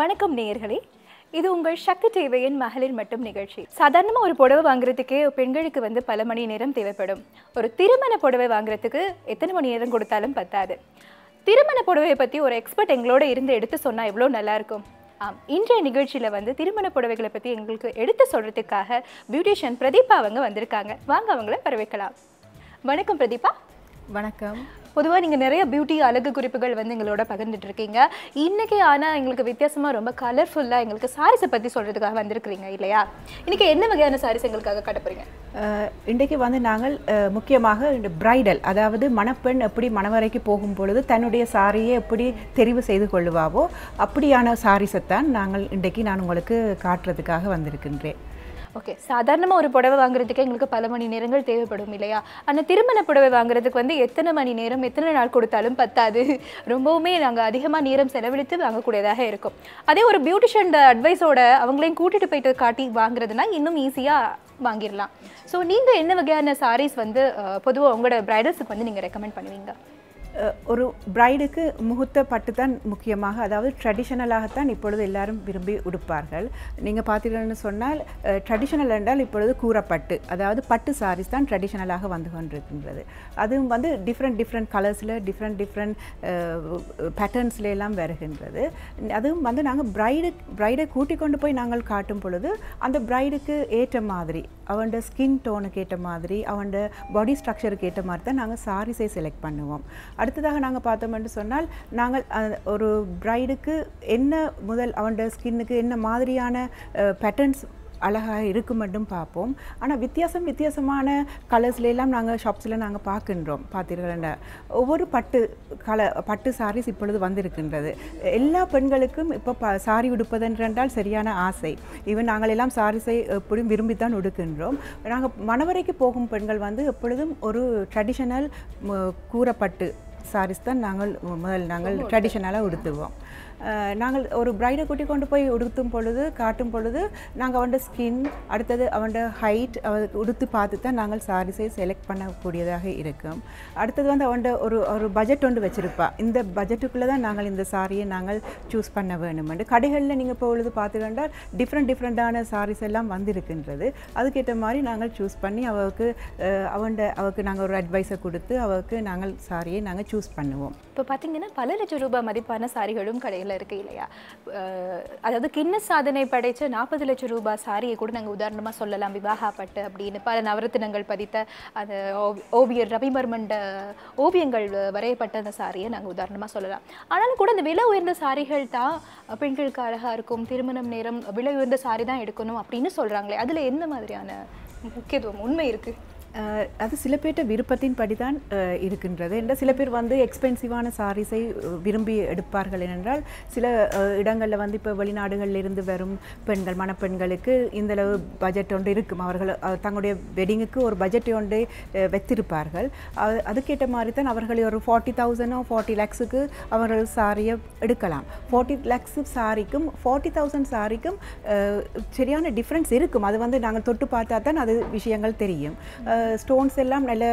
வணக்கம் நேயர்களே இது உங்கள் சக்தி தேவையின் மகளிர் மட்டும் நிகழ்ச்சி சாதாரணமாக ஒரு புடவை வாங்குறதுக்கே பெண்களுக்கு வந்து பல மணி நேரம் தேவைப்படும் ஒரு திருமண புடவை வாங்குறதுக்கு எத்தனை மணி நேரம் கொடுத்தாலும் பத்தாது திருமண புடவையை பற்றி ஒரு எக்ஸ்பர்ட் எங்களோட இருந்து எடுத்து சொன்னால் எவ்வளோ நல்லா இருக்கும் ஆம் இன்றைய நிகழ்ச்சியில் வந்து திருமண புடவைகளை பற்றி எங்களுக்கு எடுத்து சொல்கிறதுக்காக பியூட்டிஷியன் பிரதீபா அவங்க வந்திருக்காங்க வாங்க அவங்கள வரவேற்கலாம் வணக்கம் பிரதீபா வணக்கம் பொதுவாக நீங்கள் நிறைய பியூட்டி அழகு குறிப்புகள் வந்து எங்களோட பகிர்ந்துட்டு இருக்கீங்க இன்னைக்கு ஆனால் எங்களுக்கு வித்தியாசமாக ரொம்ப கலர்ஃபுல்லாக எங்களுக்கு சாரீஸை பற்றி சொல்கிறதுக்காக வந்திருக்கிறீங்க இல்லையா இன்னைக்கு என்ன வகையான சாரீஸ் எங்களுக்காக காட்ட போறீங்க அஹ், இன்றைக்கு வந்து நாங்கள் அஹ், முக்கியமாக இந்த பிரைடல் அதாவது மணப்பெண் எப்படி மணவரைக்கு போகும் பொழுது தன்னுடைய சாரியை எப்படி தெரிவு செய்து கொள்ளுவாவோ அப்படியான சாரீஸைத்தான் நாங்கள் இன்றைக்கு நான் உங்களுக்கு காட்டுறதுக்காக வந்திருக்கின்றேன் ஓகே சாதாரணமாக ஒரு புடவை வாங்குறதுக்கு எங்களுக்கு பல மணி நேரங்கள் தேவைப்படும் இல்லையா ஆனால் திருமண புடவை வாங்குறதுக்கு வந்து எத்தனை மணி நேரம் எத்தனை நாள் கொடுத்தாலும் பத்தாது ரொம்பவுமே நாங்கள் அதிகமாக நேரம் செலவழித்து வாங்கக்கூடியதாக இருக்கும் அதே ஒரு பியூட்டிஷியன் அட்வைஸோட அவங்களையும் கூட்டிட்டு போயிட்டு காட்டி வாங்குறதுனா இன்னும் ஈஸியாக வாங்கிடலாம் ஸோ நீங்கள் என்ன வகையான சாரீஸ் வந்து பொதுவாக உங்களோட பிரைடல்ஸுக்கு வந்து நீங்கள் ரெக்கமெண்ட் பண்ணுவீங்க அஹ், ஒரு பிரைடுக்கு முகூர்த்த பட்டு தான் முக்கியமாக அதாவது ட்ரெடிஷனலாகத்தான் இப்பொழுது எல்லாரும் விரும்பி உடுப்பார்கள் நீங்கள் பார்த்தீங்கன்னு சொன்னால் ட்ரெடிஷனல் என்றால் இப்பொழுது கூறப்பட்டு அதாவது பட்டு சாரீஸ் தான் ட்ரெடிஷனலாக வந்து கொண்டிருக்கின்றது அதுவும் வந்து டிஃப்ரெண்ட் டிஃப்ரெண்ட் கலர்ஸில் டிஃப்ரெண்ட் டிஃப்ரெண்ட் பேட்டர்ன்ஸ்ல எல்லாம் வருகின்றது அதுவும் வந்து நாங்கள் பிரைடு பிரைடை கூட்டிக் கொண்டு போய் நாங்கள் காட்டும் பொழுது அந்த பிரைடுக்கு ஏற்ற மாதிரி அவனோட ஸ்கின் டோனுக்கு ஏற்ற மாதிரி அவனோட பாடி ஸ்ட்ரக்சருக்கு ஏற்ற மாதிரி தான் நாங்கள் சாரீஸை செலக்ட் பண்ணுவோம் அடுத்ததாக நாங்கள் பார்த்தோம்னு சொன்னால் நாங்கள் அஹ், ஒரு பிரைடுக்கு என்ன முதல் அவனோட ஸ்கின்னுக்கு என்ன மாதிரியான பேட்டர்ன்ஸ் அழகாக இருக்கும் மட்டும் பார்ப்போம் ஆனால் வித்தியாசம் வித்தியாசமான கலர்ஸ்ல எல்லாம் நாங்கள் ஷாப்ஸில் நாங்கள் பார்க்கின்றோம் பார்த்தீர்களா ஒவ்வொரு பட்டு கல பட்டு சாரீஸ் இப்பொழுது வந்திருக்கின்றது எல்லா பெண்களுக்கும் இப்போ ப சாரி உடுப்பதென்றால் சரியான ஆசை ஈவன் நாங்கள் எல்லாம் சாரீஸை எப்படியும் விரும்பித்தான் உடுக்கின்றோம் நாங்கள் மணவரைக்கு போகும் பெண்கள் வந்து எப்பொழுதும் ஒரு ட்ரெடிஷனல் கூறப்பட்டு சாரீஸ் தான் நாங்கள் முதல் நாங்கள் ட்ரெடிஷனலாக உடுத்துவோம் அஹ் நாங்கள் ஒரு பிரைடை கூட்டி கொண்டு போய் உடுத்தும் பொழுது காட்டும் பொழுது நாங்கள் அவனோட ஸ்கின் அடுத்தது அவனோட ஹைட் அவனுக்கு உடுத்து பார்த்து தான் நாங்கள் சாரீஸை செலக்ட் பண்ணக்கூடியதாக இருக்கும் அடுத்தது வந்து அவனோட ஒரு ஒரு பட்ஜெட் ஒன்று வச்சுருப்பா இந்த பட்ஜெட்டுக்குள்ளே தான் நாங்கள் இந்த சாரியை நாங்கள் சூஸ் பண்ண வேணுமெண்டு கடைகளில் நீங்கள் பொழுது பார்த்துக்கிட்டால் டிஃப்ரெண்ட் டிஃப்ரெண்ட்டான சாரீஸ் எல்லாம் வந்திருக்கின்றது அதுக்கேற்ற மாதிரி நாங்கள் சூஸ் பண்ணி அவளுக்கு அவன்ட அவளுக்கு நாங்கள் ஒரு அட்வைஸை கொடுத்து அவளுக்கு நாங்கள் சாரியை நாங்கள் சூஸ் பண்ணுவோம் இப்போ பார்த்தீங்கன்னா பல லட்சம் ரூபாய் மதிப்பான சாரிகளும் கடையில் இருக்கு இல்லையா அஹ் அதாவது கிண்ண சாதனை படைச்ச நாற்பது லட்சம் ரூபாய் சாரியை கூட நாங்கள் உதாரணமாக சொல்லலாம் விவாகா பட்டு அப்படின்னு பல நவரத்தினங்கள் பதித்த அந்த ஓவி- ஓவியர் ரவிவர்மண்ட ஓவியங்கள் வரையப்பட்ட அந்த சாரியை நாங்கள் உதாரணமாக சொல்லலாம் ஆனாலும் கூட அந்த விலை உயர்ந்த சாரிகள் தான் பெண்களுக்கு அழகாக இருக்கும் திருமணம் நேரம் விலை உயர்ந்த சாரி தான் எடுக்கணும் அப்படின்னு சொல்கிறாங்களே அதில் என்ன மாதிரியான முக்கியத்துவம் உண்மை இருக்குது அஹ் அது சில பேர்ட்ட விருப்பத்தின் படி தான் அஹ், இருக்கின்றது என்ற சில பேர் வந்து எக்ஸ்பென்சிவான சாரீஸை விரும்பி எடுப்பார்கள் ஏனென்றால் சில அஹ், இடங்களில் வந்து இப்போ வெளிநாடுகளில் இருந்து வரும் பெண்கள் மணப்பெண்களுக்கு இந்த அளவு பட்ஜெட் ஒன்று இருக்கும் அவர்கள் அஹ், தங்களுடைய வெட்டிங்குக்கு ஒரு பட்ஜெட் ஒன்றை அஹ், வைத்திருப்பார்கள் அது அதுக்கேற்ற மாதிரி தான் அவர்கள் ஒரு ஃபார்ட்டி தௌசண்டோ ஃபார்ட்டி லேக்ஸுக்கு அவர்கள் சாரியை எடுக்கலாம் ஃபார்ட்டி லேக்ஸு சாரிக்கும் ஃபார்ட்டி தௌசண்ட் சாரிக்கும் அஹ், சரியான டிஃப்ரென்ஸ் இருக்கும் அது வந்து நாங்கள் தொட்டு பார்த்தா தான் அது விஷயங்கள் தெரியும் ஸ்டோன்ஸ் எல்லாம் நல்ல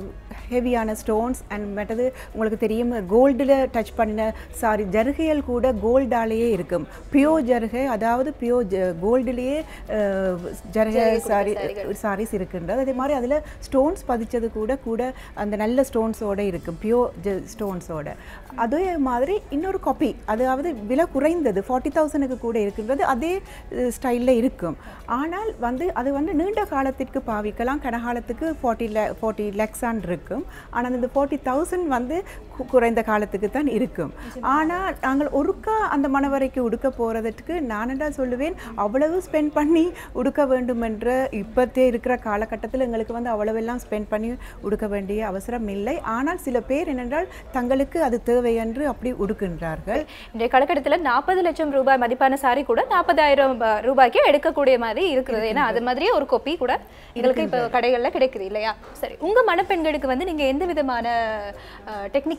ஹெவியான ஸ்டோன்ஸ் அண்ட் மற்றது உங்களுக்கு தெரியும் கோல்டில் டச் பண்ணின சாரி ஜருகைகள் கூட கோல்டாலேயே இருக்கும் பியோ ஜருகை அதாவது பியோ கோல்டுலேயே ஜருகை சாரி சாரீஸ் இருக்கின்றது அதே மாதிரி அதில் ஸ்டோன்ஸ் பதிச்சது கூட கூட அந்த நல்ல ஸ்டோன்ஸோட இருக்கும் பியோ ஸ்டோன்ஸோட அதே மாதிரி இன்னொரு காப்பி அதாவது விலை குறைந்தது ஃபார்ட்டி தௌசண்ட்க்கு கூட இருக்கின்றது அதே ஸ்டைலில் இருக்கும் ஆனால் வந்து அது வந்து நீண்ட காலத்திற்கு பாவிக்கலாம் கனகாலத்துக்கு ஃபார்ட்டி லே ஃபார்ட்டி லேக்ஸான் இருக்கும் ஆனால் இந்த ஃபார்ட்டி தௌசண்ட் வந்து கு- குறைந்த காலத்துக்கு தான் இருக்கும் ஆனால் நாங்கள் ஒருக்கா அந்த மணவரைக்கு உடுக்க போகிறதுக்கு நானடா சொல்லுவேன் அவ்வளவு ஸ்பெண்ட் பண்ணி உடுக்க வேண்டும் என்ற இப்போத்தே இருக்கிற காலகட்டத்தில் எங்களுக்கு வந்து அவ்வளவெல்லாம் ஸ்பெண்ட் பண்ணி உடுக்க வேண்டிய அவசரம் இல்லை ஆனால் சில பேர் என்னென்றால் தங்களுக்கு அது தேவை என்று அப்படி உடுக்கின்றார்கள் இன்றைய காலகட்டத்தில் நாற்பது லட்சம் ரூபாய் மதிப்பான சாரி கூட நாற்பதாயிரம் ரூபாய்க்கு எடுக்கக்கூடிய மாதிரி இருக்கிறது ஏன்னா அது மாதிரியே ஒரு கொப்பி கூட எங்களுக்கு இப்போ கடைகளில் கிடைக்குது இல்லையா சரி உங்க மணப்பெண்களுக்கு வந்து நீங்க எந்த விதமான டெக்னிக்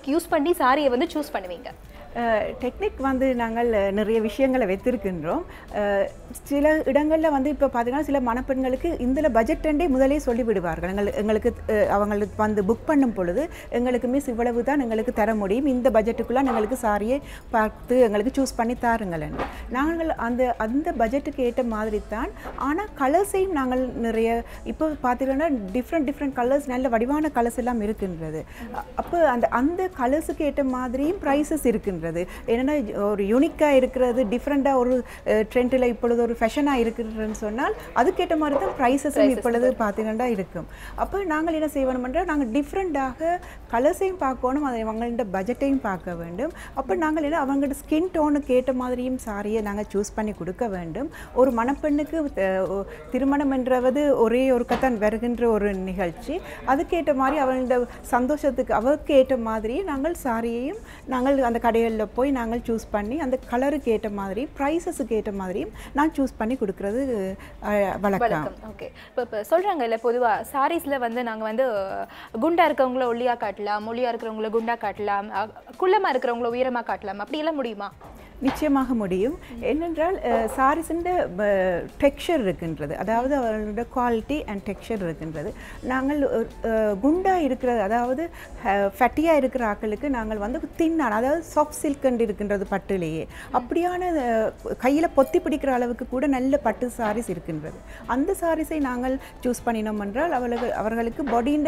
டெக்னிக் யூஸ் பண்ணி சாரியை வந்து சூஸ் பண்ணுவீங்க டெக்னிக் வந்து நாங்கள் அஹ், நிறைய விஷயங்களை வைத்திருக்கின்றோம் அஹ், சில இடங்களில் வந்து இப்போ பார்த்தீங்கன்னா சில மணப்பெண்களுக்கு இதில் பட்ஜெட்டண்டே முதலே சொல்லி விடுவார்கள் எங்கள் எங்களுக்கு அஹ், அவங்களுக்கு வந்து புக் பண்ணும் பொழுது எங்களுக்கு மிஸ் இவ்வளவு தான் எங்களுக்கு தர முடியும் இந்த பட்ஜெட்டுக்குள்ளே எங்களுக்கு சாரியை பார்த்து எங்களுக்கு சூஸ் பண்ணி தாருங்கள்னு நாங்கள் அந்த அந்த பட்ஜெட்டுக்கு ஏற்ற மாதிரி தான் ஆனால் கலர்ஸையும் நாங்கள் நிறைய இப்போ பார்த்தீங்கன்னா டிஃப்ரெண்ட் டிஃப்ரெண்ட் கலர்ஸ் நல்ல வடிவான கலர்ஸ் எல்லாம் இருக்கின்றது அ- அப்போ அந்த அந்த கலர்ஸுக்கு ஏற்ற மாதிரியும் ப்ரைஸஸ் இருக்கின்றது என்னென்னா ஒரு யூனிக்காக இருக்கிறது டிஃப்ரெண்ட்டாக ஒரு ட்ரெண்டில் இப்பொழுது ஒரு ஃபேஷனாக இருக்குதுன்னு சொன்னால் அதுக்கேற்ற மாதிரி தான் ப்ரைஸஸும் இப்பொழுது பார்த்தீங்கன்னா இருக்கும் அப்போ நாங்கள் என்ன செய்வோம்னா நாங்கள் டிஃப்ரெண்ட்டாக கலர்ஸையும் பார்க்கணும் அதை அவங்கள்ட்ட பட்ஜெட்டையும் பார்க்க வேண்டும் அப்போ நாங்கள் என்ன அவங்களோட ஸ்கின் டோனுக்கு ஏற்ற மாதிரியும் சாரியை நாங்கள் சூஸ் பண்ணி கொடுக்க வேண்டும் ஒரு மணப்பெண்ணுக்கு அஹ், ஒ- திருமணம் என்றவது ஒரே ஒருக்கத்தான் வருகின்ற ஒரு நிகழ்ச்சி அதுக்கேற்ற மாதிரி அவங்களோட சந்தோஷத்துக்கு அவருக்கு ஏற்ற மாதிரி நாங்கள் சாரியையும் நாங்கள் அந்த கடைகளில் போய் நாங்கள் சூஸ் பண்ணி அந்த கலருக்கு ஏற்ற மாதிரி ப்ரைஸஸுக்கு ஏற்ற மாதிரியும் நான் சூஸ் பண்ணி கொடுக்கறது அஹ், வழக்கம் வழக்கம் ஓகே இப்போ இப்போ சொல்கிறாங்க இல்லை பொதுவாக சாரீஸில் வந்து நாங்கள் வந்து அஹ், குண்டா இருக்கிறவங்கள ஒல்லியாக காட்டலாம் ஒல்லியாக இருக்கிறவங்கள குண்டா காட்டலாம் அஹ், குள்ளமா இருக்கிறவங்கள உயரமாக காட்டலாம் அப்படியெல்லாம் முடியுமா நிச்சயமாக முடியும் என்னென்றால் சாரீஸின் டெக்ஸ்சர் இருக்கின்றது அதாவது அவர்களோட குவாலிட்டி அண்ட் டெக்ஸ்சர் இருக்கின்றது நாங்கள் குண்டாக இருக்கிறது அதாவது ஃபட்டியாக இருக்கிற ஆட்களுக்கு நாங்கள் வந்து தின்னான அதாவது சாஃப்ட் சில்கண்ட் இருக்கின்றது பட்டுலேயே அப்படியான கையில் பொத்தி பிடிக்கிற அளவுக்கு கூட நல்ல பட்டு சாரீஸ் இருக்கின்றது அந்த சாரீஸை நாங்கள் சூஸ் பண்ணினோம் என்றால் அவர்களுக்கு அவர்களுக்கு பாடியின்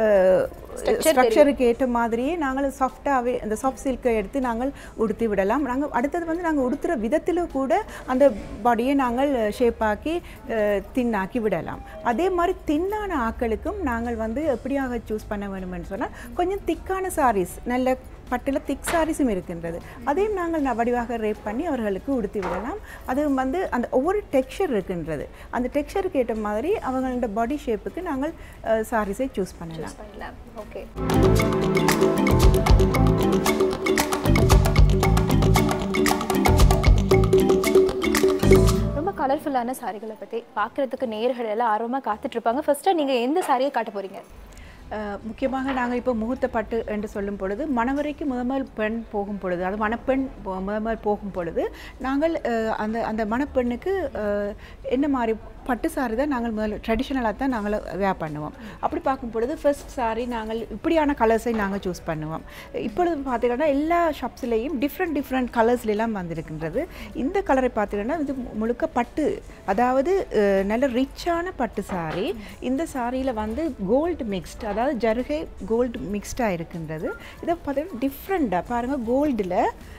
ஸ்ட்ரக்சருக்கு ஏற்ற மாதிரியே நாங்கள் சாஃப்டாகவே அந்த சாஃப்ட் சில்கை எடுத்து நாங்கள் உடுத்தி விடலாம் நாங்கள் அடுத்தது வந்து நாங்கள் உடுத்துகிற விதத்தில் கூட அந்த பாடியை நாங்கள் ஷேப்பாக்கி தின்னாக்கி விடலாம் அதே மாதிரி தின்னான ஆட்களுக்கும் நாங்கள் வந்து எப்படியாக சூஸ் பண்ண வேணும்னு சொன்னால் கொஞ்சம் திக்கான சாரீஸ் நல்ல பட்டில் திக் சாரீஸும் இருக்கின்றது அதையும் நாங்கள் ந- வடிவாக ரேப் பண்ணி அவர்களுக்கு உடுத்தி விடலாம் அது வந்து அந்த ஒவ்வொரு டெக்ஸ்சர் இருக்கின்றது அந்த டெக்ஸ்சருக்கு ஏற்ற மாதிரி அவங்களோட பாடி ஷேப்புக்கு நாங்கள் சாரீஸை சூஸ் பண்ணலாம் பண்ணலாம் ஓகே ரொம்ப கலர்ஃபுல்லான சாரிகளை பற்றி பார்க்குறதுக்கு நேர்கள் எல்லாம் ஆர்வமாக காத்துட்டு இருப்பாங்க ஃபர்ஸ்ட்டாக நீங்கள் எந்த சாரியை காட்ட போகிறீங்க அஹ், முக்கியமாக நாங்கள் இப்போ முகூர்த்த பட்டு என்று சொல்லும் பொழுது மணவரைக்கு முதல் பெண் போகும் பொழுது அது மணப்பெண் போ- முதல் போகும் பொழுது நாங்கள் அஹ், அந்த அந்த மணப்பெண்ணுக்கு அஹ், என்ன மாதிரி பட்டு சாரி தான் நாங்கள் முதல்ல ட்ரெடிஷ்னலாக தான் நாங்கள் வேர் பண்ணுவோம் அப்படி பார்க்கும் பொழுது ஃபர்ஸ்ட் சாரி நாங்கள் இப்படியான கலர்ஸை நாங்கள் சூஸ் பண்ணுவோம் இப்பொழுது பார்த்தீங்கன்னா எல்லா ஷாப்ஸ்லேயும் டிஃப்ரெண்ட் டிஃப்ரெண்ட் கலர்ஸ்லாம் வந்திருக்கின்றது இந்த கலரை பார்த்தீங்கன்னா இது முழுக்க பட்டு அதாவது அஹ், நல்ல ரிச்சான பட்டு சாரி இந்த சாரியில் வந்து கோல்டு மிக்ஸ்ட் அதாவது ஜருகை கோல்டு மிக்ஸ்டாக இருக்கின்றது இதை பார்த்தீங்கன்னா டிஃப்ரெண்ட்டாக பாருங்கள் கோல்டில்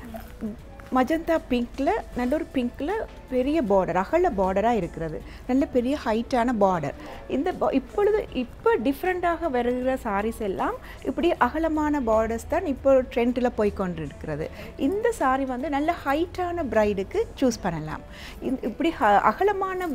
மஜந்தா பிங்க்கில் நல்ல ஒரு பிங்க்கில் பெரிய பார்டர் அகல பார்டராக இருக்கிறது நல்ல பெரிய ஹைட்டான பார்டர் இந்த bo- இப்பொழுது இப்போ டிஃப்ரெண்ட்டாக வருகிற சாரீஸ் எல்லாம் இப்படி அகலமான பார்டர்ஸ் தான் இப்போ ட்ரெண்டில் போய் கொண்டிருக்கிறது இந்த சாரி வந்து நல்ல ஹைட்டான பிரைடுக்கு சூஸ் பண்ணலாம் இந்த இப்படி ஹ- அகலமான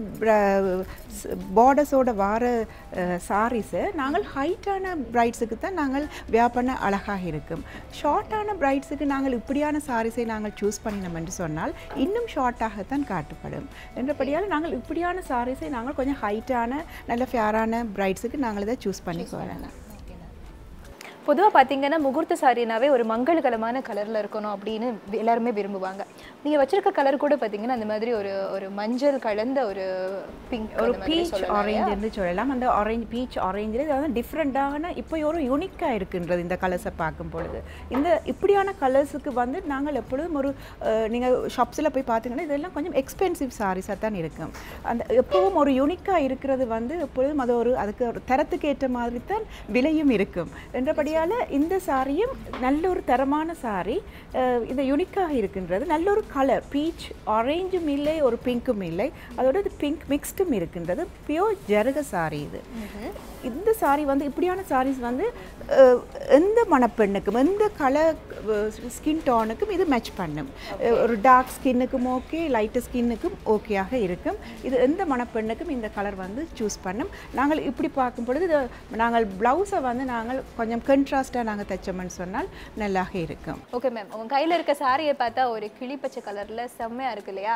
பார்டர்ஸோட வார சாரீஸை நாங்கள் ஹைட்டான பிரைட்ஸுக்கு தான் நாங்கள் வியா பண்ண அழகாக இருக்கும் ஷார்ட்டான பிரைட்ஸுக்கு நாங்கள் இப்படியான சாரீஸை நாங்கள் சூஸ் பண்ணினோம் என்று சொன்னால் இன்னும் ஷார்ட்டாகத்தான் காட்டப்படும் என்றபடியால் நாங்கள் இப்படியான சாரீஸை நாங்கள் கொஞ்சம் ஹைட்டான நல்ல ஃபேரான பிரைட்ஸுக்கு நாங்கள் இதை சூஸ் பண்ணி வரலாம் பொதுவாக பார்த்தீங்கன்னா முகூர்த்த சாரினாவே ஒரு மங்களகரமான கலரில் இருக்கணும் அப்படின்னு எல்லாருமே விரும்புவாங்க நீங்கள் வச்சிருக்க கலர் கூட பார்த்தீங்கன்னா அந்த மாதிரி ஒரு ஒரு மஞ்சள் கலந்த ஒரு பிங்க் ஒரு பீச் ஆரஞ்சு என்று சொல்லலாம் அந்த ஆரஞ்சு பீச் ஆரஞ்சில் அதாவது டிஃப்ரெண்ட்டான இப்போ ஒரு யூனிக்காக இருக்கின்றது இந்த கலர்ஸை பார்க்கும் பொழுது இந்த இப்படியான கலர்ஸுக்கு வந்து நாங்கள் எப்பொழுதும் ஒரு நீங்கள் ஷாப்ஸில் போய் பார்த்தீங்கன்னா இதெல்லாம் கொஞ்சம் எக்ஸ்பென்சிவ் சாரீஸாக தான் இருக்கும் அந்த எப்பவும் ஒரு யூனிக்காக இருக்கிறது வந்து எப்பொழுதும் அது ஒரு அதுக்கு ஒரு தரத்துக்கு ஏற்ற மாதிரி தான் விலையும் இருக்கும் என்றபடியால் இந்த சாரியும் நல்ல ஒரு தரமான சாரி இது யூனிக்காக இருக்கின்றது நல்ல ஒரு கலர் பீச் ஆரஞ்சும் இல்லை ஒரு பிங்க்கும் இல்லை அதோட இது பிங்க் மிக்ஸ்டும் இருக்கின்றது பியோர் ஜருக சாரி இது இந்த சாரி வந்து இப்படியான சாரீஸ் வந்து அஹ், எந்த மணப்பெண்ணுக்கும் எந்த கலர் ஸ்கின் டோனுக்கும் இது மேட்ச் பண்ணும் அஹ், ஒரு டார்க் ஸ்கின்னுக்கும் ஓகே லைட்டு ஸ்கின்னுக்கும் ஓகேயாக இருக்கும் இது எந்த மணப்பெண்ணுக்கும் இந்த கலர் வந்து சூஸ் பண்ணும் நாங்கள் இப்படி பார்க்கும் பொழுது இது நாங்கள் ப்ளவுஸை வந்து நாங்கள் கொஞ்சம் கண்ட்ராஸ்டாக நாங்கள் தைச்சோம்னு சொன்னால் நல்லாக இருக்கும் ஓகே மேம் உங்க கையில இருக்க சாரியை பார்த்தா ஒரு கிளி பச்சை கலர்ல செம்மையா இருக்கு இல்லையா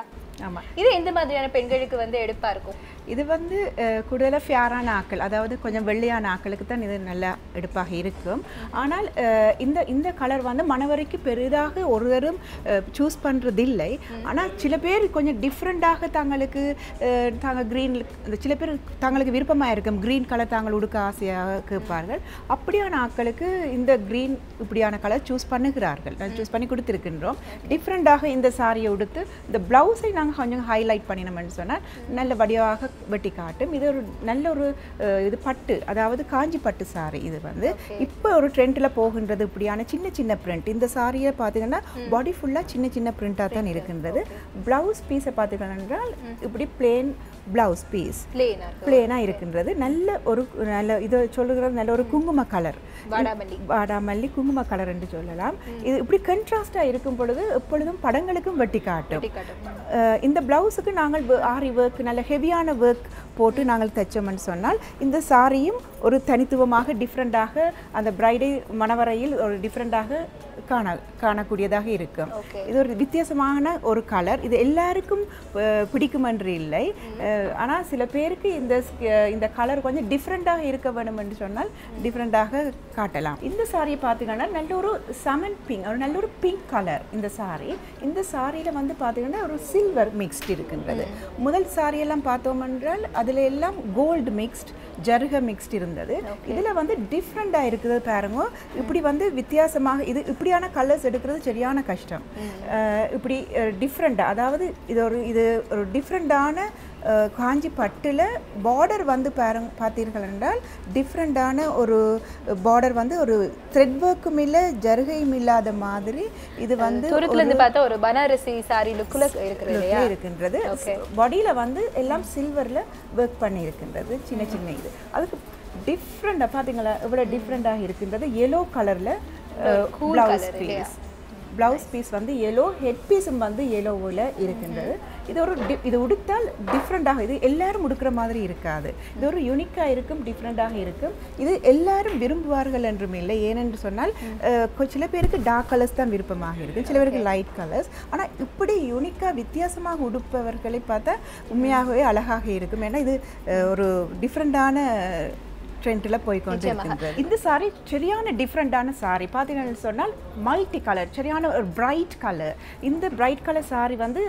ஆமாம் இது எந்த மாதிரியான பெண்களுக்கு வந்து எடுப்பா இருக்கும் இது வந்து அஹ், கூடுதலாக ஃபியாரான ஆக்கள் அதாவது கொஞ்சம் வெள்ளையான ஆக்களுக்கு தான் இது நல்லா எடுப்பாக இருக்கும் ஆனால் அஹ், இந்த இந்த கலர் வந்து மணவரைக்கு பெரிதாக ஒருவரும் சூஸ் பண்ணுறதில்லை ஆனால் சில பேர் கொஞ்சம் டிஃப்ரெண்ட்டாக தங்களுக்கு அஹ், தாங்க க்ரீன் இந்த சில பேர் தங்களுக்கு விருப்பமாக இருக்கும் க்ரீன் கலர் தாங்கள் உடுக்க ஆசையாக கேட்பார்கள் அப்படியான ஆட்களுக்கு இந்த க்ரீன் இப்படியான கலர் சூஸ் பண்ணுகிறார்கள் சூஸ் பண்ணி கொடுத்துருக்கின்றோம் டிஃப்ரெண்ட்டாக இந்த சாரியை உடுத்து இந்த ப்ளவுஸை நாங்கள் கொஞ்சம் ஹைலைட் பண்ணினோம்னு சொன்னால் நல்ல வடிவாக வெட்டி காட்டும் இது ஒரு நல்ல ஒரு அஹ், இது பட்டு அதாவது காஞ்சி பட்டு சாரி இது வந்து இப்போ ஒரு ட்ரெண்டில் போகின்றது இப்படியான சின்ன சின்ன பிரிண்ட் இந்த சாரியை பார்த்தீங்கன்னா பாடி ஃபுல்லாக சின்ன சின்ன பிரிண்ட்டாக தான் இருக்கின்றது ப்ளவுஸ் பீஸை பார்த்தீங்கன்னா என்றால் இப்படி பிளேன் ப்ளவுஸ் பீஸ் பிளேனா இருக்கும் பிளேனாக இருக்கின்றது நல்ல ஒரு நல்ல இது சொல்லுகிறது நல்ல ஒரு குங்கும கலர் வாடாமல்லி வாடாமல்லி குங்கும கலர் என்று சொல்லலாம் இது இப்படி கண்ட்ராஸ்டாக இருக்கும் பொழுது எப்பொழுதும் படங்களுக்கும் வெட்டி காட்டும் வெட்டி காட்டும். அஹ் இந்த ப்ளவுஸுக்கு நாங்கள் wo- ஆரி ஒர்க் நல்ல ஹெவியான ஒர்க் போட்டு நாங்கள் தைச்சோம்னு சொன்னால் இந்த சாரியும் ஒரு தனித்துவமாக டிஃப்ரெண்ட்டாக அந்த பிரைடை மணவரையில் ஒரு டிஃப்ரெண்ட்டாக காண காணக்கூடியதாக இருக்கும் Okay. இது ஒரு வித்தியாசமான ஒரு கலர் இது எல்லாருக்கும் அஹ், பிடிக்கும் என்று இல்லை ஆனால் சில பேருக்கு இந்த sk- இந்த கலர் கொஞ்சம் டிஃப்ரெண்ட்டாக இருக்க வேணும் என்று சொன்னால் டிஃப்ரெண்ட்டாக காட்டலாம் இந்த சாரியை பார்த்தீங்கன்னா நல்ல ஒரு சமன் பிங்க் ஒரு நல்ல ஒரு பிங்க் கலர் இந்த சாரி இந்த சாரியில் வந்து பார்த்தீங்கன்னா ஒரு சில்வர் மிக்ஸ்ட் இருக்கின்றது முதல் சாரியெல்லாம் பார்த்தோம் என்றால் அதில் எல்லாம் கோல்டு மிக்ஸ்ட் ஜருக மிக்ஸ்ட் இருந்தது இதில் வந்து டிஃப்ரெண்ட்டாக இருக்குது பாருங்க இப்படி வந்து வித்தியாசமாக இது இப்படியான கலர்ஸ் எடுக்கிறது சரியான கஷ்டம் அஹ் இப்படி டிஃப்ரெண்ட்டாக அதாவது இது ஒரு இது ஒரு டிஃப்ரெண்ட்டான காஞ்சி பட்டில் பார்டர் வந்து பாருங்க பார்த்தீர்கள் என்றால் டிஃப்ரெண்ட்டான ஒரு பார்டர் வந்து ஒரு த்ரெட் ஒர்க்கும் இல்லை ஜருகையும் இல்லாத மாதிரி இது வந்து தூரத்துல இருந்து பார்த்தா ஒரு பனாரசி சாரி லுக்குல இருக்கிறது இல்லையா look-ல இருக்கின்றது பாடியில் வந்து எல்லாம் சில்வரில் ஒர்க் பண்ணி இருக்கின்றது சின்ன சின்ன இது அதுக்கு டிஃப்ரெண்டாக பார்த்தீங்களா எவ்வளோ டிஃப்ரெண்ட்டாக இருக்கின்றது எல்லோ கலரில் cool ப்ளவுஸ் colour இல்லையா? பீஸ் ப்ளவுஸ் பீஸ் வந்து எல்லோ ஹெட் பீஸும் வந்து எல்லோவில் இருக்கின்றது இது ஒரு di- இது உடுத்தால் டிஃப்ரெண்ட்டாக இது எல்லாரும் உடுக்கிற மாதிரி இருக்காது இது ஒரு யூனிக்காக இருக்கும் டிஃப்ரெண்ட்டாக இருக்கும் இது எல்லாரும் விரும்புவார்கள் என்றும் இல்லை ஏனென்று சொன்னால் அஹ், கொ- சில பேருக்கு டார்க் கலர்ஸ் தான் விருப்பமாக இருக்கும் சில பேருக்கு லைட் கலர்ஸ் ஆனால் இப்படி யூனிக்காக வித்தியாசமாக உடுப்பவர்களை பார்த்தா உண்மையாகவே அழகாக இருக்கும் ஏன்னா இது அஹ், ஒரு டிஃப்ரெண்ட்டான ட்ரெண்டில் போய் கொண்டு இருக்கின்றது இந்த சாரி சரியான டிஃப்ரெண்ட்டான சாரி பார்த்தீங்கன்னு சொன்னால் மல்டி கலர் சரியான ஒரு பிரைட் கலர் இந்த பிரைட் கலர் சாரி வந்து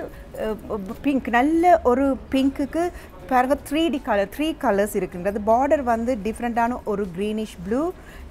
பிங்க் நல்ல ஒரு பிங்க்குக்கு பாருங்க three D colour three colours இருக்கின்றது பார்டர் வந்து டிஃப்ரெண்ட்டான ஒரு க்ரீனிஷ் ப்ளூ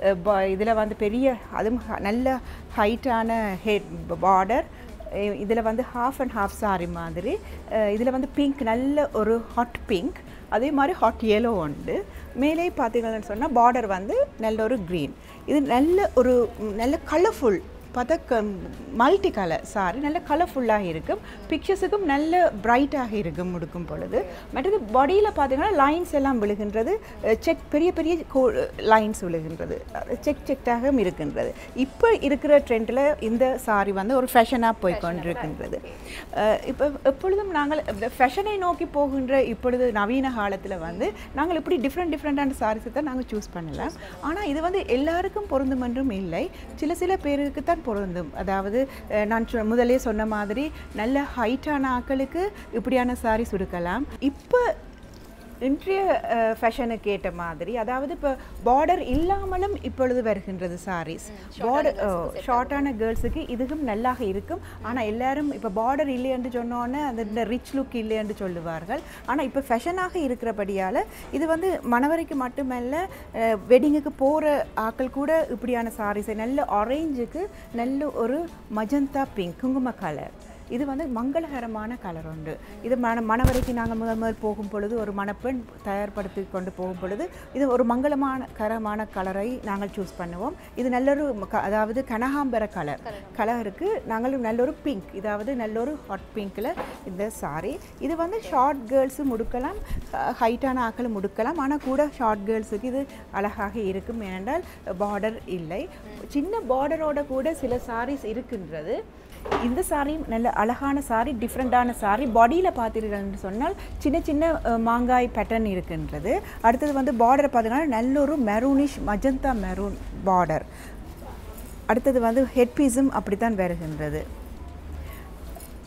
இதில் வந்து பெரிய அதுவும் ஹ- நல்ல ஹைட்டான ஹெட் பார்டர் இதில் வந்து ஹாஃப் அண்ட் ஹாஃப் சாரி மாதிரி இதில் வந்து பிங்க் நல்ல ஒரு ஹாட் பிங்க் அதே மாதிரி ஹாட் yellow உண்டு மேலே பார்த்தீங்கன்னு சொன்னால் பார்டர் வந்து நல்ல ஒரு க்ரீன் இது நல்ல ஒரு ம், நல்ல கலர்ஃபுல் பார்த்தா மல்டி கலர் சாரி நல்ல கலர்ஃபுல்லாக இருக்கும் பிக்சர்ஸுக்கும் நல்ல பிரைட்டாக இருக்கும் முடுக்கும் பொழுது மற்றது பாடியில் பார்த்தீங்கன்னா லைன்ஸ் எல்லாம் விழுகின்றது செக் பெரிய பெரிய லைன்ஸ் விழுகின்றது செக் செக்டாகவும் இருக்கின்றது இப்போ இருக்கிற ட்ரெண்டில் இந்த சாரி வந்து ஒரு ஃபேஷனாக போய் கொண்டிருக்கின்றது அஹ் இப்போ எப்பொழுதும் நாங்கள் ஃபேஷனை நோக்கி போகின்ற இப்பொழுது நவீன காலத்தில் வந்து நாங்கள் இப்படி டிஃப்ரெண்ட் டிஃப்ரெண்ட்டான சாரீஸை தான் நாங்கள் சூஸ் பண்ணலாம் ஆனால் இது வந்து எல்லாருக்கும் பொருந்தும் என்றும் இல்லை சில சில பேருக்கு தான் பொருந்தும் அதாவது அஹ், நான் சொ- முதலே சொன்ன மாதிரி நல்ல ஹைட்டான ஆட்களுக்கு இப்படியான சாரீஸ் உடுக்கலாம் இப்போ இன்றைய ஃபேஷனுக்கு ஏற்ற மாதிரி அதாவது இப்போ பார்டர் இல்லாமலும் இப்பொழுது வருகின்றது சாரீஸ் பார்டர் ஷார்ட்டான கேர்ள்ஸுக்கு இதுவும் நல்லாக இருக்கும் ஆனால் எல்லாரும் இப்போ பார்டர் இல்லை என்று சொன்னோன்னே அந்த இந்த ரிச் லுக் இல்லை என்று சொல்லுவார்கள் ஆனால் இப்போ ஃபேஷனாக இருக்கிறபடியால் இது வந்து மணவரைக்கு மட்டுமல்ல வெட்டிங்குக்கு போகிற ஆட்கள் கூட இப்படியான சாரீஸை நல்ல ஆரேஞ்சுக்கு நல்ல ஒரு மஜந்தா பிங்க் குங்கும கலர் இது வந்து மங்களகரமான கலர் உண்டு இது மன மணவரைக்கு நாங்கள் முதல் முதல் போகும் பொழுது ஒரு மணப்பெண் தயார்படுத்தி கொண்டு போகும் பொழுது இது ஒரு மங்களமான கரமான கலரை நாங்கள் சூஸ் பண்ணுவோம் இது நல்ல ஒரு க- அதாவது கனகாம்பர கலர் கலருக்கு நாங்கள் நல்ல ஒரு பிங்க் இதாவது நல்ல ஒரு ஹாட் பிங்க்கில் இந்த சாரி இது வந்து ஷார்ட் கேர்ள்ஸும் முடுக்கலாம் ஹைட்டான ஆக்களும் முடுக்கலாம் ஆனால் கூட ஷார்ட் கேர்ள்ஸுக்கு இது அழகாக இருக்கும் ஏனென்றால் பார்டர் இல்லை சின்ன பார்டரோட கூட சில சாரீஸ் இருக்கின்றது இந்த சாரி நல்ல அழகான சாரி டிஃப்ரெண்ட்டான சாரி பாடியில் பார்த்தீர்கள்னு சொன்னால் சின்ன சின்ன அஹ், மாங்காய் பேட்டர்ன் இருக்கின்றது அடுத்தது வந்து பார்டர் பார்த்தீங்கன்னா நல்ல ஒரு மெரூனிஷ் மஜந்தா மெரூன் பார்டர் அடுத்தது வந்து ஹெட் பீஸும் அப்படித்தான் வருகின்றது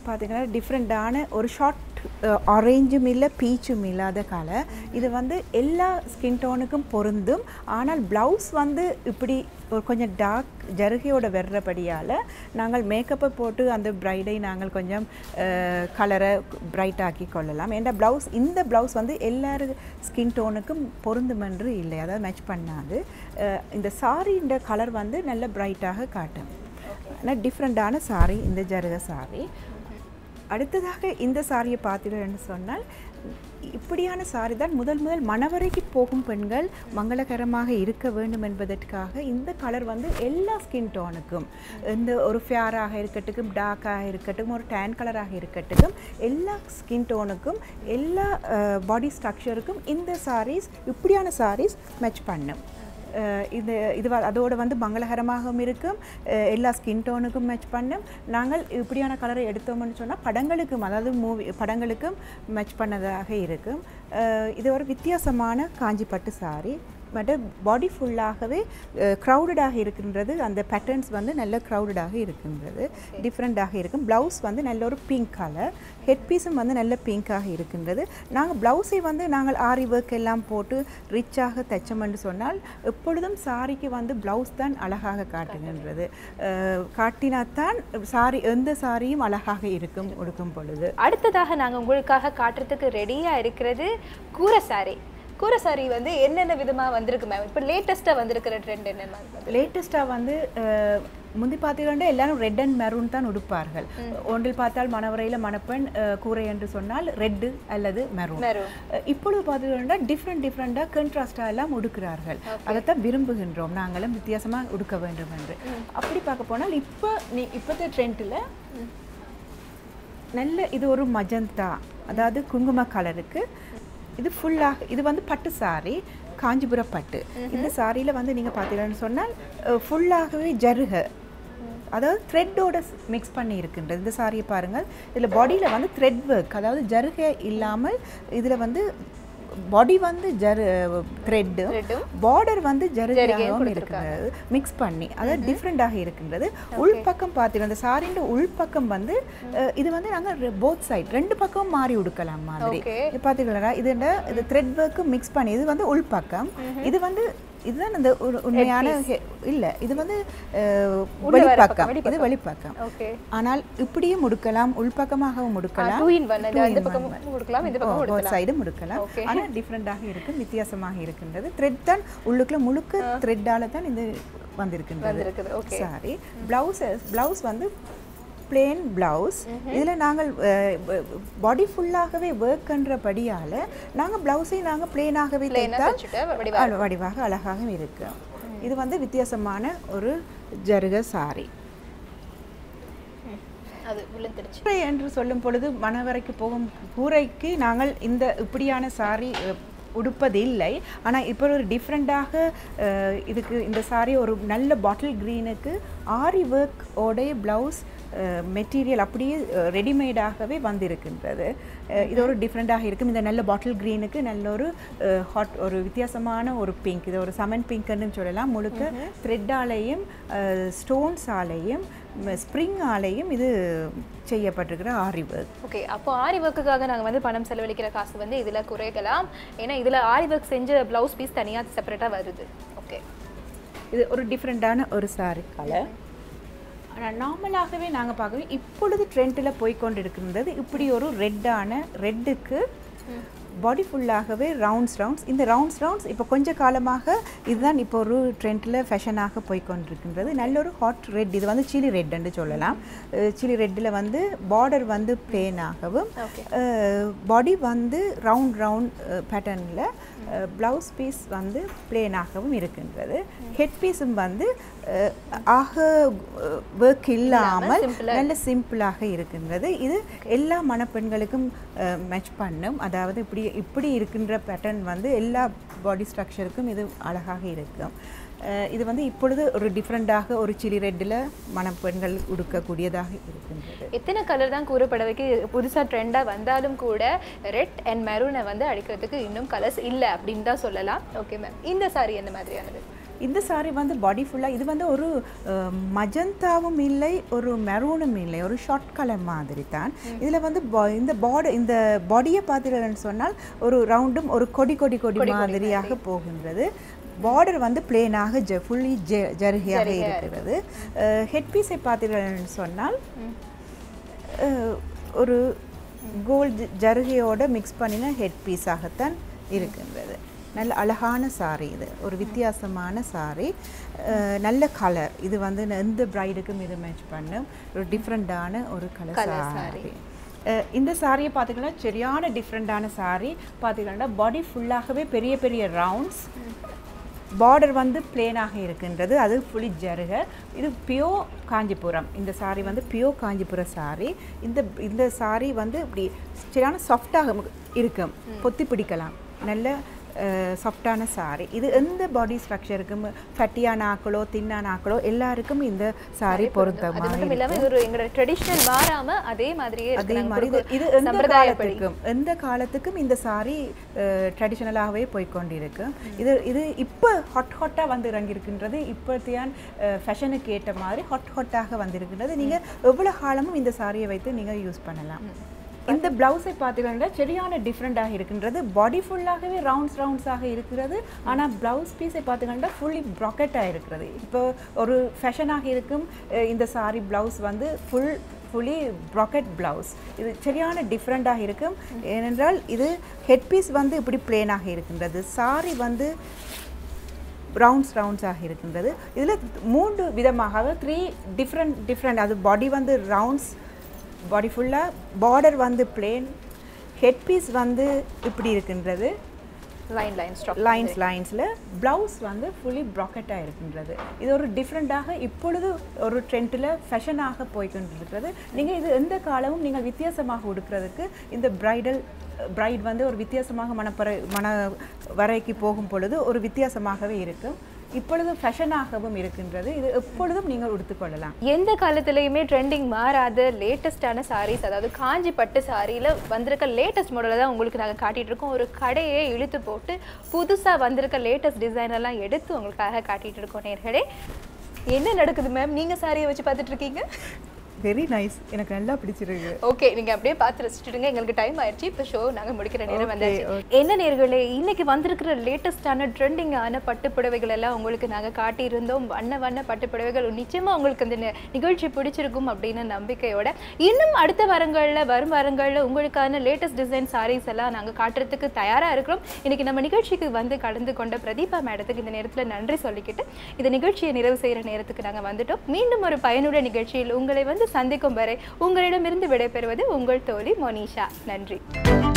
பார்த்தீங்கன்னா டிஃப்ரெண்ட்டான ஒரு ஷார்ட் ஆரேஞ்சும் இல்லை பீச்சும் இல்லாத கலர் இது வந்து எல்லா ஸ்கின் டோனுக்கும் பொருந்தும் ஆனால் ப்ளவுஸ் வந்து இப்படி ஒரு கொஞ்சம் டார்க் ஜருகையோட வர்றபடியால் நாங்கள் மேக்கப்பை போட்டு அந்த ப்ரைடை நாங்கள் கொஞ்சம் கலரை பிரைட் ஆக்கி கொள்ளலாம் ஏன்னா ப்ளவுஸ் இந்த ப்ளவுஸ் வந்து எல்லாரு ஸ்கின் டோனுக்கும் பொருந்துமென்று இல்லை அதாவது மேட்ச் பண்ணாது அஹ், இந்த சாரின்ற கலர் வந்து நல்ல பிரைட்டாக காட்டும் ஆனால் டிஃப்ரெண்ட்டான சாரி இந்த ஜருக சாரி அடுத்ததாக இந்த சாரியை பார்த்தீங்கன்னு சொன்னால் இப்படியான சாரி தான் முதல் முதல் மணவரைக்கு போகும் பெண்கள் மங்களகரமாக இருக்க வேண்டும் என்பதற்காக இந்த கலர் வந்து எல்லா ஸ்கின் டோனுக்கும் இந்த ஒரு ஃபேராக இருக்கட்டும் டார்க்காக இருக்கட்டும் ஒரு டேன் கலராக இருக்கட்டும் எல்லா ஸ்கின் டோனுக்கும் எல்லா பாடி ஸ்ட்ரக்சருக்கும் இந்த சாரீஸ் இப்படியான சாரீஸ் மேட்ச் பண்ணும் அஹ் இது இது வ- அதோட வந்து மங்களகரமாகவும் இருக்கும் அஹ் எல்லா ஸ்கின் டோனுக்கும் மேட்ச் பண்ணும் நாங்கள் இப்படியான கலரை எடுத்தோம்னு சொன்னால் படங்களுக்கும் அதாவது மூவி படங்களுக்கும் மேட்ச் பண்ணதாக இருக்கும் அஹ் இது ஒரு வித்தியாசமான காஞ்சிப்பட்டு சாரி பட் பாடி ஃபுல்லாகவே க்ரௌடடாக இருக்கின்றது அந்த பேட்டர்ன்ஸ் வந்து நல்ல க்ரௌடடாக இருக்கின்றது டிஃப்ரெண்ட்டாக இருக்கும் ப்ளவுஸ் வந்து நல்ல ஒரு பிங்க் கலர் ஹெட் பீஸும் வந்து நல்ல பிங்காக இருக்கின்றது நாங்கள் ப்ளவுஸை வந்து நாங்கள் ஆரி ஒர்க் எல்லாம் போட்டு ரிச்சாக தைச்சோம்னு சொன்னால் எப்பொழுதும் சாரிக்கு வந்து ப்ளவுஸ் தான் அழகாக காட்டுகின்றது அஹ், காட்டினாத்தான் சாரி எந்த சாரியும் அழகாக இருக்கும் உடுக்கும் பொழுது அடுத்ததாக நாங்க உங்களுக்காக காட்டுறதுக்கு ரெடியா இருக்கிறது கூரை சாரி கூரை சாரி வந்து என்னென்ன விதமா வந்திருக்கு மேம் இப்போ லேட்டஸ்டா வந்திருக்கிற ட்ரெண்ட் என்ன மேம் லேட்டஸ்ட்டாக வந்து அஹ், முந்தி பார்த்தீங்கன்னா எல்லாரும் ரெட் அண்ட் மெரூன் தான் உடுப்பார்கள் ஒன்றில் பார்த்தால் மணவரையில் மணப்பெண் அஹ், கூரை என்று சொன்னால் ரெட்டு அல்லது மெரூன் மெரூன் அஹ், இப்பொழுது பார்த்தீங்கன்னா டிஃப்ரெண்ட் டிஃப்ரெண்ட்டாக கண்ட்ராஸ்டாக எல்லாம் உடுக்கிறார்கள் அதைத்தான் விரும்புகின்றோம் நாங்களும் வித்தியாசமாக உடுக்க வேண்டும் என்று அப்படி பார்க்க போனால் இப்போ நீ இப்போத்த ட்ரெண்டில் நல்ல இது ஒரு மஜந்தா அதாவது குங்கும கலருக்கு இது ஃபுல்லாக இது வந்து பட்டு சாரி காஞ்சிபுர பட்டு இந்த சாரியில் வந்து நீங்கள் பார்த்தீங்கன்னு சொன்னால் ஃபுல்லாகவே ஜருக அதாவது த்ரெட்டோட மிக்ஸ் பண்ணி இருக்கின்றது இந்த சாரியை பாருங்கள் இதில் பாடியில் வந்து த்ரெட் ஒர்க் அதாவது ஜருகை இல்லாமல் இதில் வந்து பாடி வந்து ஜரு த்ரெட்டு Thread-உம் பார்டர் வந்து ஜரிகையும் ஜருகையாகவும் இருக்கிறது மிக்ஸ் பண்ணி அதாவது டிஃப்ரெண்டாக இருக்கின்றது உள்பக்கம் பார்த்தீங்கன்னா அந்த சாரின்ற உள்பக்கம் வந்து அஹ், இது வந்து நாங்கள் போத் சைட் ரெண்டு பக்கம் மாறி உடுக்கலாம் மாதிரி Okay. இது பார்த்தீங்களா இது இது த்ரெட் ஒர்க்கு மிக்ஸ் பண்ணி இது வந்து உள்பக்கம் இது வந்து இதுதான் இந்த ஒரு உண்மையான ஹெ- இல்ல இது வந்து அஹ், உள்ள வர பக்கம், வெளிப்பக்கம் இது வெளிப்பக்கம் ஓகே ஆனால் இப்படியும் முடுக்கலாம் உள்பக்கமாகவும் முடுக்கலாம் டூ இன் ஒன் இந்த பக்கம் கொடுக்கலாம் இந்த பக்கம் கொடுக்கலாம் சைடும் முடுக்கலாம் Okay. ஆனா டிஃப்ரெண்டாக இருக்கும் வித்தியாசமாக இருக்கின்றது த்ரெட் தான் உள்ளுக்குள்ள முழுக்க த்ரெட்டால தான் இது வந்திருக்கின்றது வந்திருக்குது ஓகே சாரி பிளவுஸ் பிளவுஸ் வந்து பிளேன் பிளவுஸ் இதுல நாங்கள் பாடி ஃபுல்லாகவே ஒர்க் பண்றபடியால நாங்க பிளவுஸை நாங்க பிளேனாகவே பிளேனா தைத்தால் வச்சுட்டு வடிவா அழ- வடிவாக அழகாக இருக்கு இது வந்து வித்தியாசமான ஒரு ஜருக சாரி அது விழுந்துடுச்சு கூரை என்று சொல்லும் பொழுது மணவரைக்கு போகும் கூரைக்கு நாங்கள் இந்த இப்படியான சாரி உடுப்பதில்லை ஆனால் இப்போ ஒரு டிஃப்ரெண்ட்டாக இதுக்கு இந்த சாரி ஒரு நல்ல பாட்டில் க்ரீனுக்கு ஆரி ஒர்க் ஓடைய ப்ளவுஸ் மெட்டீரியல் அப்படியே ரெடிமேடாகவே வந்திருக்கின்றது அஹ், இது ஒரு டிஃப்ரெண்ட்டாக இருக்கும் இந்த நல்ல பாட்டில் க்ரீனுக்கு நல்ல ஒரு ஹாட் ஒரு வித்தியாசமான ஒரு பிங்க் இது ஒரு சமன் பிங்க்னு சொல்லலாம் முழுக்க த்ரெட்டாலையும் ஸ்டோன்ஸ் ஆலையும் ஸ்ப்ரிங் ஆலையும் இது செய்யப்பட்டிருக்கிற ஆரி ஒர்க் ஓகே அப்போ ஆரி ஒர்க்குக்காக நாங்கள் வந்து பணம் செலவழிக்கிற காசு வந்து இதில் குறைக்கலாம் ஏன்னா இதில் ஆரி ஒர்க் செஞ்ச ப்ளவுஸ் பீஸ் தனியாக செப்பரேட்டாக வருது ஓகே இது ஒரு டிஃப்ரெண்ட்டான ஒரு சாரி கலர் ஆனால் நார்மலாகவே நாங்கள் பார்க்கவே இப்பொழுது ட்ரெண்டில் போய்க்கொண்டு இருக்கின்றது இப்படி ஒரு ரெட்டான ரெட்டுக்கு பாடி ஃபுல்லாகவே ரவுண்ட்ஸ் ரவுண்ட்ஸ் இந்த ரவுண்ட்ஸ் ரவுண்ட்ஸ் இப்போ கொஞ்ச காலமாக இதுதான் இப்போ ஒரு ட்ரெண்டில் ஃபேஷனாக போய்க்கொண்டிருக்கின்றது நல்ல ஒரு ஹாட் ரெட் இது வந்து சில்லி ரெட்னு சொல்லலாம் சில்லி ரெட்டில் வந்து பார்டர் வந்து பிளேனாகவும் ஓகே பாடி வந்து ரவுண்ட் ரவுண்ட் பேட்டர்னில் ப்ளவுஸ் பீஸ் வந்து பிளேனாகவும் இருக்கின்றது ஹெட் பீஸும் வந்து அஹ், ஆக ஒர்க் இல்லாமல் simple-ஆ நல்ல சிம்பிளாக இருக்கின்றது இது எல்லா மணப்பெண்களுக்கும் மேட்ச் பண்ணும் அதாவது இப்படி இப்படி இருக்கின்ற பேட்டர்ன் வந்து எல்லா பாடி ஸ்ட்ரக்சருக்கும் இது அழகாக இருக்கும் அஹ், இது வந்து இப்பொழுது ஒரு டிஃப்ரெண்ட்டாக ஒரு சிலி ரெட்டில் மணப்பெண்கள் உடுக்கக்கூடியதாக இருக்கின்றது எத்தனை கலர் தான் கூறப்படவைக்கு புதுசாக ட்ரெண்டாக வந்தாலும் கூட ரெட் அண்ட் மெரூனை வந்து அடிக்கிறதுக்கு இன்னும் கலர்ஸ் இல்லை அப்படின்னு தான் சொல்லலாம் ஓகே மேம் இந்த சாரி என்ன மாதிரியானது இந்த சாரி வந்து பாடி ஃபுல்லாக இது வந்து ஒரு மஜந்தாவும் இல்லை ஒரு மெரூனும் இல்லை ஒரு ஷார்ட் கலர் மாதிரி தான் இதில் வந்து bo- இந்த பாடி இந்த பாடியை பார்த்தீங்கன்னு சொன்னால் ஒரு ரவுண்டும் ஒரு கொடி கொடி கொடி மாதிரியாக போகின்றது பார்டர் வந்து பிளேனாக ஜ ஃபுல்லி ஜ ஜருகியாக இருக்கிறது ஹெட் பீஸை பார்த்தீங்கன்னு சொன்னால் அஹ், ஒரு கோல்டு ஜருகையோட மிக்ஸ் பண்ணின ஹெட் பீஸாகத்தான் இருக்கின்றது நல்ல அழகான சாரி இது ஒரு வித்தியாசமான சாரி நல்ல கலர் இது வந்து எந்த பிரைடுக்கும் இது மேட்ச் பண்ணும் ஒரு டிஃப்ரெண்ட்டான ஒரு கலர் Colour சாரி இந்த சாரியை பார்த்தீங்கன்னா சரியான டிஃப்ரெண்ட்டான சாரி பார்த்தீங்கன்னா பாடி ஃபுல்லாகவே பெரிய பெரிய ரவுண்ட்ஸ் பார்டர் வந்து பிளேனாக இருக்கின்றது அது ஃபுல்லி ஜருக இது பியோ காஞ்சிபுரம் இந்த சாரி வந்து பியோ காஞ்சிபுர சாரி இந்த இந்த சாரி வந்து இப்படி சரியான சாஃப்டாக இருக்கும் பொத்தி பிடிக்கலாம் நல்ல சாஃப்டான சாரி இது எந்த பாடி ஸ்ட்ரக்சருக்கும் ஃபட்டியான ஆக்களோ தின்னான ஆக்களோ எல்லாருக்கும் இந்த சாரி அது பொருத்தமாக மட்டும் இல்லாம இது ஒரு எங்களோட ட்ரெடிஷனல் மாறாம அதே மாதிரியே இருக்கு அதே நாங்க மாதிரி இது கொடுக்கும் இது எந்த சம்பிரதாயப்படி காலத்துக்கும் எந்த காலத்துக்கும் இந்த சாரி ட்ரெடிஷ்னலாகவே போய்க்கொண்டிருக்கு இது இது இப்போ ஹாட் ஹாட்டாக வந்து இறங்கியிருக்கின்றது இப்போத்தியான் ஃபேஷனுக்கு ஏற்ற மாதிரி ஹாட் ஹாட்டாக வந்திருக்கின்றது நீங்கள் எவ்வளோ காலமும் இந்த சாரியை வைத்து நீங்கள் யூஸ் பண்ணலாம் இந்த பிளவுஸை பார்த்தீங்கன்னா சரியான டிஃப்ரெண்ட்டாக இருக்கின்றது பாடி ஃபுல்லாகவே ரவுண்ட்ஸ் ரவுண்ட்ஸாக இருக்கிறது ஆனால் ப்ளவுஸ் பீஸை பார்த்தீங்கன்னா ஃபுல்லி ப்ராக்கெட்டாக இருக்கிறது இப்போ ஒரு ஃபேஷனாக இருக்கும் அஹ் இந்த சாரி ப்ளவுஸ் வந்து ஃபுல் ஃபுல்லி ப்ராக்கெட் ப்ளவுஸ் இது சரியான டிஃப்ரெண்ட்டாக இருக்கும் ஏனென்றால் இது ஹெட் பீஸ் வந்து இப்படி பிளேனாக இருக்கின்றது சாரி வந்து ரவுண்ட்ஸ் ரவுண்ட்ஸாக இருக்கின்றது இதில் மூன்று விதமாக த்ரீ டிஃப்ரெண்ட் டிஃப்ரெண்ட் அது பாடி வந்து ரவுண்ட்ஸ் பாடி ஃபுல்லாக பார்டர் வந்து பிளேன் ஹெட் பீஸ் வந்து இப்படி இருக்கின்றது லைன் லைன் ஸ்டாப் லைன்ஸ் லைன்ஸில் ப்ளவுஸ் வந்து ஃபுல்லி ப்ராக்கெட்டாக இருக்கின்றது இது ஒரு டிஃப்ரெண்ட்டாக இப்பொழுது ஒரு ட்ரெண்டில் ஃபேஷனாக போய்கொண்டிருக்கிறது நீங்கள் இது எந்த காலமும் நீங்கள் வித்தியாசமாக உடுக்கிறதுக்கு இந்த பிரைடல் பிரைட் வந்து ஒரு வித்தியாசமாக மனப்பற மன வரைக்கு போகும் பொழுது ஒரு வித்தியாசமாகவே இருக்கும் இப்பொழுது ஃபேஷனாகவும் இருக்கின்றது இது எப்பொழுதும் நீங்கள் உடுத்துக்கொள்ளலாம் எந்த காலத்துலயுமே ட்ரெண்டிங் மாறாத லேட்டஸ்டான சாரீஸ் அதாவது காஞ்சி பட்டு சாரியில வந்திருக்க லேட்டஸ்ட் மாடலை தான் உங்களுக்கு நாங்க காட்டிட்டு இருக்கோம் ஒரு கடையே இழுத்து போட்டு புதுசா வந்திருக்க லேட்டஸ்ட் டிசைன் எல்லாம் எடுத்து உங்களுக்காக காட்டிட்டு இருக்கோம் நேர்களே என்ன நடக்குது மேம் நீங்க சாரியை வச்சு பார்த்துட்டு இருக்கீங்க வெரி நைஸ் எனக்கு நல்லா பிடிச்சிருக்கு ஓகே நீங்க அப்படியே பார்த்து ரசிச்சுடுங்க எங்களுக்கு டைம் ஆயிடுச்சு இப்போ ஷோ நாங்க முடிக்கிற நேரம் Okay, வந்தாச்சு என்ன நேர்களே இன்னைக்கு வந்திருக்கிற லேட்டஸ்டான ட்ரெண்டிங்கான பட்டு புடவைகள் எல்லாம் உங்களுக்கு நாங்க காட்டியிருந்தோம் வண்ண வண்ண பட்டு புடவைகள் நிச்சயமா உங்களுக்கு இந்த நி- நிகழ்ச்சி பிடிச்சிருக்கும் அப்படின்னு நம்பிக்கையோட இன்னும் அடுத்த வாரங்கள்ல வரும் வாரங்கள்ல உங்களுக்கான லேட்டஸ்ட் டிசைன் சாரீஸ் எல்லாம் நாங்க காட்டுறதுக்கு தயாரா இருக்கிறோம் இன்னைக்கு நம்ம நிகழ்ச்சிக்கு வந்து கலந்து கொண்ட பிரதீபா மேடத்துக்கு இந்த நேரத்துல நன்றி சொல்லிக்கிட்டு இந்த நிகழ்ச்சியை நிறைவு செய்யற நேரத்துக்கு நாங்க வந்துட்டோம் மீண்டும் ஒரு பயனுள்ள நிகழ்ச்சியில் உங்களை வந்து சந்திக்கும் வரை உங்களிடமிருந்து விடைபெறுவது உங்கள் தோழி மோனிஷா நன்றி